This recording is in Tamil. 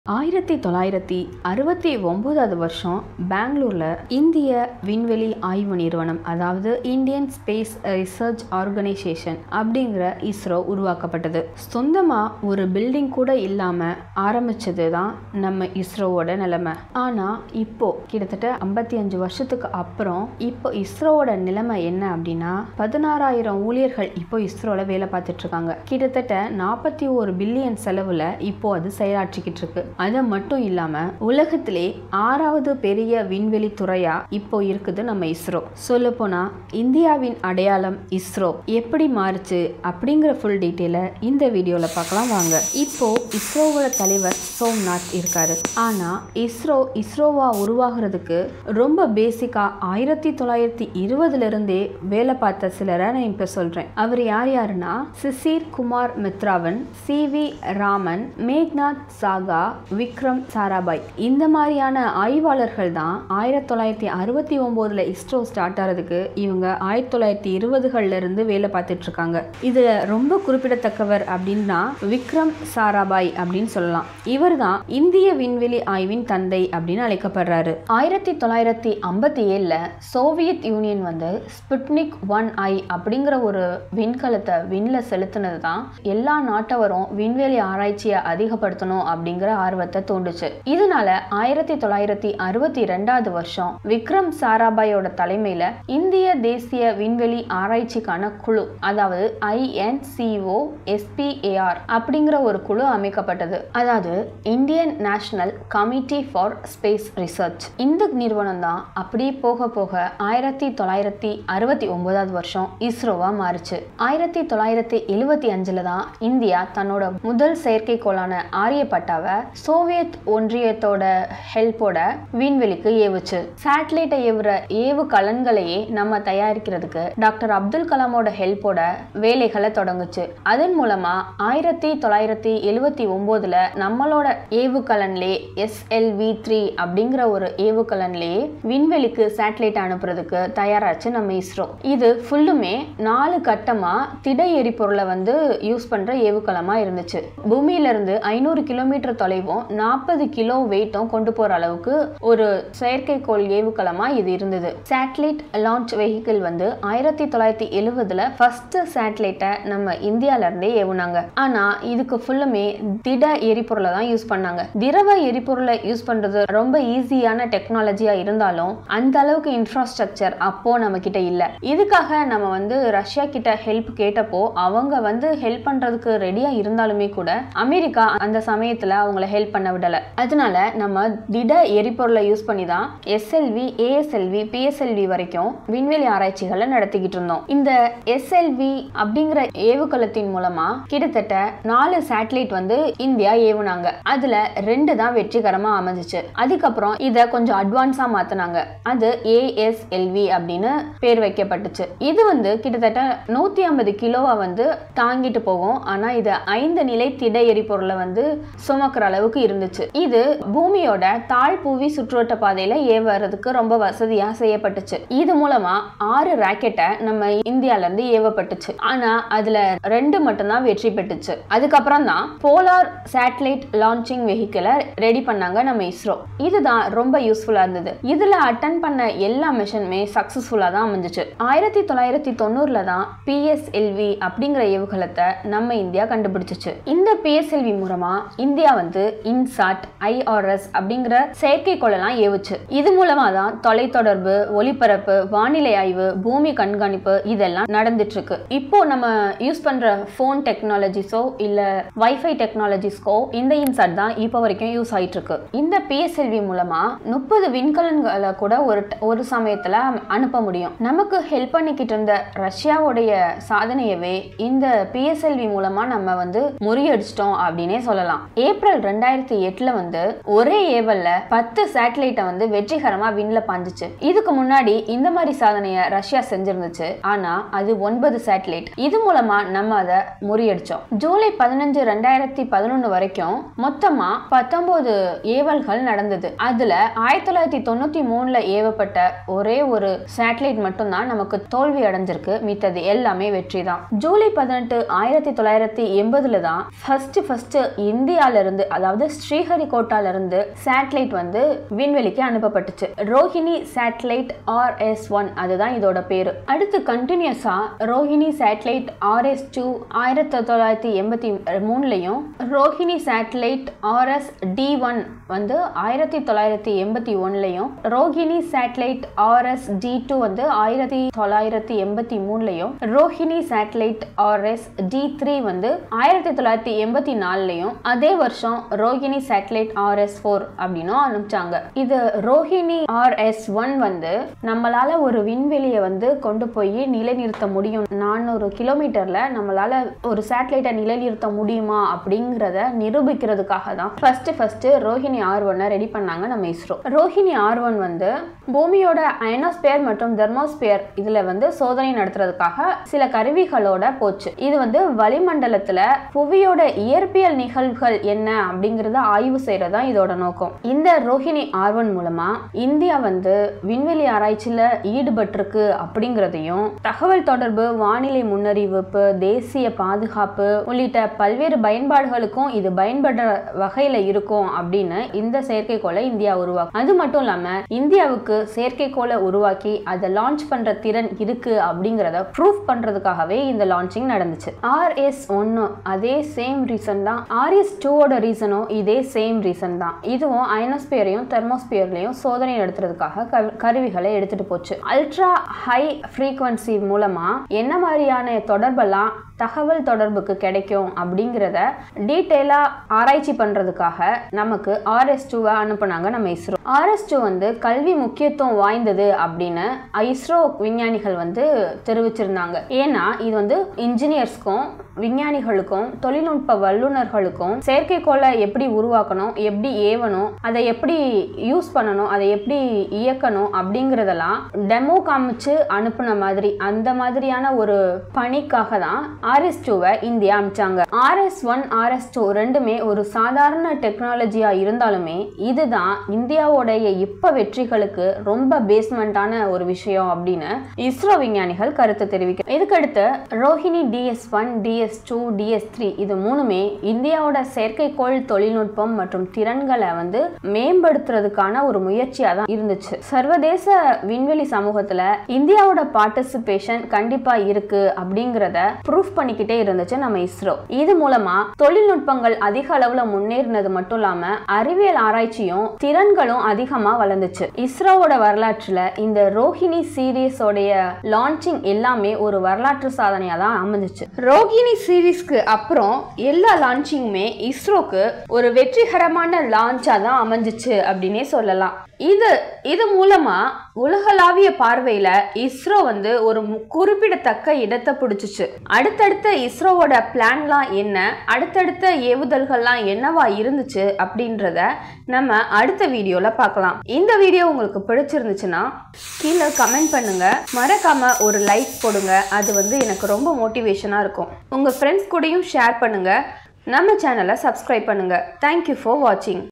ஆயிரத்தி தொள்ளாயிரத்தி அறுபத்தி ஒம்போதாவது வருஷம் பெங்களூரில் இந்திய விண்வெளி ஆய்வு நிறுவனம் அதாவது இந்தியன் ஸ்பேஸ் ரிசர்ச் ஆர்கனைசேஷன் அப்படிங்கிற இஸ்ரோ உருவாக்கப்பட்டது சொந்தமாக ஒரு பில்டிங் கூட இல்லாமல் ஆரம்பிச்சது தான் நம்ம இஸ்ரோவோட நிலைமை ஆனால் இப்போ கிட்டத்தட்ட ஐம்பத்தி அஞ்சு வருஷத்துக்கு அப்புறம் இப்போ இஸ்ரோவோட நிலைமை என்ன அப்படின்னா பதினாறாயிரம் ஊழியர்கள் இப்போ இஸ்ரோவில் வேலை பார்த்துட்டு இருக்காங்க கிட்டத்தட்ட நாற்பத்தி ஒரு பில்லியன் செலவில் இப்போ அது செயலாற்றிக்கிட்டு இருக்கு அது மட்டும் இல்லாமல் உலகத்திலே ஆறாவது பெரிய விண்வெளி துறையா இப்போ இருக்குது நம்ம இஸ்ரோ சொல்லப்போனால் இந்தியாவின் அடையாளம் இஸ்ரோ எப்படி மாறுச்சு அப்படிங்கிற ஃபுல் டீட்டெயிலை இந்த வீடியோவில் பார்க்கலாம் வாங்க இப்போ இஸ்ரோவோட தலைவர் சோம்நாத் இருக்காரு ஆனால் இஸ்ரோ இஸ்ரோவா உருவாகிறதுக்கு ரொம்ப பேசிக்காக ஆயிரத்தி தொள்ளாயிரத்தி இருபதுலேருந்தே வேலை பார்த்த சிலரை நான் இப்போ சொல்கிறேன் அவர் யார் யாருன்னா சிசிர் குமார் மித்ராவன் சி வி ராமன் மேக்நாத் சாகா விக்ரம் சாராபாய் இந்த மாதிரியான ஆய்வாளர்கள் தான் ஆயிரத்தி தொள்ளாயிரத்தி அறுபத்தி ஒம்போதில் இஸ்ரோ ஸ்டார்ட் ஆகிறதுக்கு இவங்க ஆயிரத்தி தொள்ளாயிரத்தி இருபதுகள்ல இருந்து வேலை பார்த்துட்டு இருக்காங்க இதில் ரொம்ப குறிப்பிடத்தக்கவர் அப்படின்னா விக்ரம் சாராபாய் அப்படின்னு சொல்லலாம் இவர் தான் இந்திய விண்வெளி ஆய்வின் தந்தை அப்படின்னு அழைக்கப்படுறாரு ஆயிரத்தி தொள்ளாயிரத்தி ஐம்பத்தி ஏழில் சோவியத் யூனியன் வந்து ஸ்புட்னிக் ஒன் ஐ அப்படிங்கிற ஒரு விண்கலத்தை விண்ணில் செலுத்தினது தான் எல்லா நாட்டவரும் விண்வெளி ஆராய்ச்சியை அதிகப்படுத்தணும் அப்படிங்கிற ஆர்வத்தை தூண்டுச்சு இதனால ஆயிரத்தி தொள்ளாயிரத்தி அறுபத்தி ரெண்டாவது வருஷம் விக்ரம் சாராபாயோட தலைமையில இந்திய தேசிய விண்வெளி ஆராய்ச்சிக்கான குழு அதாவது ஐஎன்சிஓ எஸ்பிஏஆர் அப்படிங்கிற ஒரு குழு அமைக்கப்பட்டது அதாவது Indian National Committee for Space Research இந்த நிறுவனம் தான் அப்படியே போக போக ஆயிரத்தி தொள்ளாயிரத்தி அறுபத்தி ஒன்பதாவது வருஷம் இஸ்ரோவா மாறுச்சு ஆயிரத்தி தொள்ளாயிரத்தி எழுவத்தி அஞ்சுல தான் இந்தியா தன்னோட முதல் செயற்கைக்கோளான ஆரியப்பட்டாவை சோவியத் ஒன்றியத்தோட ஹெல்ப்போட விண்வெளிக்கு ஏவுச்சு சேட்டலைட்டை ஏவுற ஏவு கலன்களையே நம்ம தயாரிக்கிறதுக்கு டாக்டர் அப்துல் கலாமோட ஹெல்ப்போட வேலைகளை தொடங்குச்சு அதன் மூலமா ஆயிரத்தி தொள்ளாயிரத்தி எழுவத்தி ஒன்பதுல நம்மளோட ஏவுகலன்லே எஸ்எல்வி த்ரீ அப்படிங்கிற ஒரு ஏவுகலன்லேயே விண்வெளிக்கு சேட்டலைட் அனுப்புறதுக்கு தயாராச்சு நம்ம இஸ்ரோ இது ஃபுல்லுமே நாலு கட்டமா திட எரிபொருளை வந்து யூஸ் பண்ற ஏவுகலமா இருந்துச்சு பூமியில இருந்து ஐநூறு கிலோமீட்டர் தொலைவும் நாற்பது கிலோ வெயிட்டும் கொண்டு போற அளவுக்கு ஒரு செயற்கைக்கோள் ஏவுகலமா இது இருந்தது சேட்டலைட் லான்ச் வெஹிக்கிள் வந்து ஆயிரத்தி தொள்ளாயிரத்தி எழுவதுல ஃபர்ஸ்ட் சேட்டலைட்டை நம்ம இந்தியால இருந்தே ஏவுனாங்க ஆனா இதுக்கு ஃபுல்லுமே திட எரிபொருளை தான் யூஸ் பண்ணாங்க திரவ எரிபொருளை யூஸ் பண்றது ரொம்ப ஈஸியான டெக்னாலஜியா இருந்தாலும் அந்த அளவுக்கு இன்ஃப்ராஸ்ட்ரக்சர் அப்போ நம்ம கிட்ட இல்ல இதுக்காக நம்ம வந்து ரஷ்யா கிட்ட ஹெல்ப் கேட்டப்போ அவங்க வந்து ஹெல்ப் பண்றதுக்கு ரெடியா இருந்தாலுமே கூட அமெரிக்கா அந்த சமயத்துல அவங்கள ஹெல்ப் பண்ண விடல அதனால நம்ம திட எரிபொருளை யூஸ் பண்ணி தான் எஸ்எல்வி ஏஎஸ்எல்வி பிஎஸ்எல்வி வரைக்கும் விண்வெளி ஆராய்ச்சிகளை நடத்திக்கிட்டு இருந்தோம் இந்த எஸ்எல்வி அப்படிங்கிற ஏவுகலத்தின் மூலமா கிட்டத்தட்ட நாலு சேட்டலைட் வந்து இந்தியா ஏவுனாங்க அதுல ரெண்டு தான் வெற்றிகரமா அமைஞ்சிச்சு அதுக்கப்புறம் இத கொஞ்சம் அட்வான்ஸா மாத்தினாங்க அது ஏஎஸ்எல்வி அப்படின்னு பேர் வைக்கப்பட்டுச்சு இது வந்து கிட்டத்தட்ட நூத்தி ஐம்பது கிலோவா வந்து தாங்கிட்டு போகும் ஆனா இது ஐந்து நிலை திட எரிபொருளை வந்து சுமக்கிற அளவுக்கு இருந்துச்சு இது பூமியோட தாழ் புவி சுற்றுவட்ட பாதையில ஏவறதுக்கு ரொம்ப வசதியா செய்யப்பட்டுச்சு இது மூலமா ஆறு ராக்கெட்டை நம்ம இந்தியால இருந்து ஏவப்பட்டுச்சு ஆனா அதுல ரெண்டு மட்டும்தான் வெற்றி பெற்றுச்சு அதுக்கப்புறம் தான் போலார் சேட்டலைட் லான்ச்சிங் வெஹிக்கிளை ரெடி பண்ணாங்க நம்ம இஸ்ரோ இதுதான் ரொம்ப யூஸ்ஃபுல்லா இருந்தது இதுல அட்டன் பண்ண எல்லா மிஷனுமே சக்சஸ்ஃபுல்லா தான் அமைஞ்சிச்சு ஆயிரத்தி தொள்ளாயிரத்தி தொண்ணூறுல தான் பிஎஸ்எல்வி அப்படிங்கிற ஏவுகலத்தை நம்ம இந்தியா கண்டுபிடிச்சிச்சு இந்த பிஎஸ்எல்வி மூலமா இந்தியா வந்து இன்சாட் ஐஆர்எஸ் அப்படிங்கிற செயற்கைக்கோளெல்லாம் ஏவுச்சு இது மூலமா தான் தொலைத்தொடர்பு ஒளிபரப்பு வானிலை ஆய்வு பூமி கண்காணிப்பு இதெல்லாம் நடந்துட்டு இருக்கு இப்போ நம்ம யூஸ் பண்ற போன் டெக்னாலஜிஸோ இல்ல வைஃபை டெக்னாலஜிஸ்க்கோ இந்த இன்சாட் தான் இப்போ வரைக்கும் யூஸ் ஆயிட்டு இருக்கு இந்த பிஎஸ்எல்வி மூலமா முப்பது விண்கலன்களை கூட ஒரு ஒரு சமயத்துல அனுப்ப முடியும் நமக்கு ஹெல்ப் பண்ணிக்கிட்டு இருந்த ரஷ்யாவுடைய சாதனையவே இந்த பிஎஸ்எல்வி மூலமா நம்ம வந்து முறியடிச்சிட்டோம் அப்படின்னே சொல்லலாம் ஏப்ரல் ரெண்டாயிரத்தி எட்டுல வந்து ஒரே ஏவல்ல பத்து சேட்டலைட்டை வந்து வெற்றிகரமா விண்ல பாஞ்சிச்சு இதுக்கு முன்னாடி இந்த மாதிரி சாதனையை ரஷ்யா செஞ்சிருந்துச்சு ஆனா அது ஒன்பது சேட்டலைட் இது மூலமா நம்ம அதை முறியடிச்சோம் ஜூலை பதினஞ்சு ரெண்டாயிரத்தி பதினொன்னு வரைக்கும் மொத்தமா பத்தொன்பது ஏவல்கள் நடந்தது அதுல ஆயிரத்தி தொள்ளாயிரத்தி தொண்ணூத்தி மூணுல ஏவப்பட்ட ஒரே ஒரு சேட்டலைட் மட்டும்தான் நமக்கு தோல்வி அடைஞ்சிருக்கு மித்தது எல்லாமே வெற்றி தான் ஜூலை பதினெட்டு ஆயிரத்தி தொள்ளாயிரத்தி எண்பதுல தான் ஃபர்ஸ்ட் ஃபர்ஸ்ட் இந்தியால இருந்து அதாவது அதாவது ஸ்ரீஹரிகோட்டால இருந்து சேட்டலைட் வந்து விண்வெளிக்கு அனுப்பப்பட்டுச்சு ரோஹிணி சேட்டலைட் ஆர்எஸ் ஒன் அதுதான் இதோட பேரு அடுத்து கண்டினியூஸா ரோஹிணி சேட்டலைட் ஆர்எஸ் டூ ஆயிரத்தி தொள்ளாயிரத்தி எண்பத்தி மூணுலையும் Rohini satellite R S D one வந்து ஆயிரத்தி தொள்ளாயிரத்தி எண்பத்தி ஒன்லையும் Rohini satellite R S D two வந்து ஆயிரத்தி தொள்ளாயிரத்தி எண்பத்தி மூணுலையும் Rohini satellite R S D three வந்து ஆயிரத்தி தொள்ளாயிரத்தி எண்பத்தி நாலுலையும் அதே வருஷம் ரோஹிணி சேட்டலைட் ஆர்எஸ் ஃபோர் அப்படின்னும் அனுப்பிச்சாங்க இது ரோஹிணி ஆர்எஸ் ஒன் வந்து நம்மளால ஒரு விண்வெளியை வந்து கொண்டு போய் நிலைநிறுத்த முடியும் நானூறு கிலோமீட்டர்ல நம்மளால ஒரு சேட்டலைட்டை நிலைநிறுத்த முடியுமா அப்படிங்கிறத நிரூபிக்கிறதுக்காக தான் ஃபர்ஸ்ட் ஃபர்ஸ்ட் ரோஹிணி ஆர் ஒன்னை ரெடி பண்ணாங்க நம்ம இஸ்ரோ ரோஹிணி ஆர் ஒன் வந்து பூமியோட அயனோஸ்பியர் மற்றும் தெர்மோஸ்பியர் இதுல வந்து சோதனை நடத்துறதுக்காக சில கருவிகளோட போச்சு இது வந்து வளிமண்டலத்துல புவியோட இயற்பியல் நிகழ்வுகள் என்ன அப்படிங்கறத ஆய்வு செய்யறதா இதோட நோக்கம் இந்த ரோஹிணி ஆர் ஒன் மூலமா இந்தியா வந்து விண்வெளி ஆராய்ச்சியில ஈடுபட்டிருக்கு அப்படிங்கிறதையும் தகவல் தொடர்பு வானிலை முன்னறிவிப்பு தேசிய பாதுகாப்பு உள்ளிட்ட பல்வேறு பயன்பாடுகளுக்கும் இது பயன்படுற வகையில இருக்கும் அப்படின்னு இந்த செயற்கைக்கோளை இந்தியா உருவாக்கும் அது மட்டும் இல்லாம இந்தியாவுக்கு செயற்கைக்கோளை உருவாக்கி அதை லான்ச் பண்ற திறன் இருக்கு அப்படிங்கறத ப்ரூஃப் பண்றதுக்காகவே இந்த லான்ச்சிங் நடந்துச்சு ஆர்எஸ் ஒன்னு அதே சேம் ரீசன் தான் ஆர்எஸ் டூவோட ரீசனும் இதே சேம் ரீசன் தான் இதுவும் அயனோஸ்பியரையும் தெர்மோஸ்பியர்லையும் சோதனை நடத்துறதுக்காக கரு- கருவிகளை எடுத்துட்டு போச்சு அல்ட்ரா ஹை ஃப்ரீக்வன்சி மூலமா என்ன மாதிரியான தொடர்பெல்லாம் தகவல் தொடர்புக்கு கிடைக்கும் அப்படிங்கிறத டீட்டெயிலாக ஆராய்ச்சி பண்ணுறதுக்காக நமக்கு ஆர்எஸ் டூவை அனுப்புனாங்க நம்ம இஸ்ரோ ஆர்எஸ் டூ வந்து கல்வி முக்கியத்துவம் வாய்ந்தது அப்படின்னு இஸ்ரோ விஞ்ஞானிகள் வந்து தெரிவிச்சிருந்தாங்க ஏன்னா இது வந்து இன்ஜினியர்ஸ்க்கும் விஞ்ஞானிகளுக்கும் தொழில்நுட்ப வல்லுநர்களுக்கும் செயற்கைக்கோளை எப்படி உருவாக்கணும் எப்படி ஏவணும் அதை எப்படி யூஸ் பண்ணணும் அதை எப்படி இயக்கணும் அப்படிங்கிறதெல்லாம் டெமோ காமிச்சு அனுப்புன மாதிரி அந்த மாதிரியான ஒரு பணிக்காக தான் ஆர்எஸ் டூவை இந்தியா அனுப்பிச்சாங்க ஆர்எஸ் ஒன் ஆர்எஸ் டூ ரெண்டுமே ஒரு சாதாரண டெக்னாலஜியா இருந்தாலுமே இதுதான் இந்தியாவுடைய இப்ப வெற்றிகளுக்கு ரொம்ப பேஸ்மெண்டான ஒரு விஷயம் அப்படின்னு இஸ்ரோ விஞ்ஞானிகள் கருத்து தெரிவிக்க இதுக்கடுத்து Rohini D S one D S two D S three இது மூணுமே இந்தியாவோட செயற்கைக்கோள் தொழில்நுட்பம் மற்றும் திறன்களை வந்து மேம்படுத்துறதுக்கான ஒரு முயற்சியா தான் இருந்துச்சு சர்வதேச விண்வெளி சமூகத்துல இந்தியாவோட பார்ட்டிசிபேஷன் கண்டிப்பா இருக்கு அப்படிங்கிறத ப்ரூஃப் பண்ணிக்கிட்டே இருந்துச்சு நம்ம இஸ்ரோ இது மூலமா தொழில்நுட்பங்கள் அதிக அளவுல முன்னேறினது மட்டும் இல்லாம அறிவியல் ஆராய்ச்சியும் திறன்களும் அதிகமா வளர்ந்துச்சு இஸ்ரோவோட வரலாற்றுல இந்த ரோஹிணி சீரீஸோடைய லான்ச்சிங் எல்லாமே ஒரு வரலாற்று சாதனையா தான் அமைஞ்சிச்சு ரோஹிணி சீரீஸ்க்கு அப்புறம் எல்லா லான்ச்சிங்குமே இஸ்ரோக்கு ஒரு வெற்றிகரமான லான்ச்சா தான் அமைஞ்சிச்சு அப்படின்னே சொல்லலாம் இது இது மூலமா உலகளாவிய பார்வையில இஸ்ரோ வந்து ஒரு மு- குறிப்பிடத்தக்க இடத்தை பிடிச்சிச்சு அடுத்தடுத்த இஸ்ரோவோட பிளான்லாம் என்ன அடுத்தடுத்த ஏவுதல்கள்லாம் என்னவா இருந்துச்சு அப்படின்றத நம்ம அடுத்த வீடியோல பார்க்கலாம் இந்த வீடியோ உங்களுக்கு பிடிச்சிருந்துச்சுன்னா கீழே கமெண்ட் பண்ணுங்க மறக்காம ஒரு லைக் போடுங்க அது வந்து எனக்கு ரொம்ப மோட்டிவேஷனா இருக்கும் உங்க ஃப்ரெண்ட்ஸ் கூடயும் ஷேர் பண்ணுங்க நம்ம சேனலை சப்ஸ்கிரைப் பண்ணுங்க தேங்க்யூ ஃபார் வாட்சிங்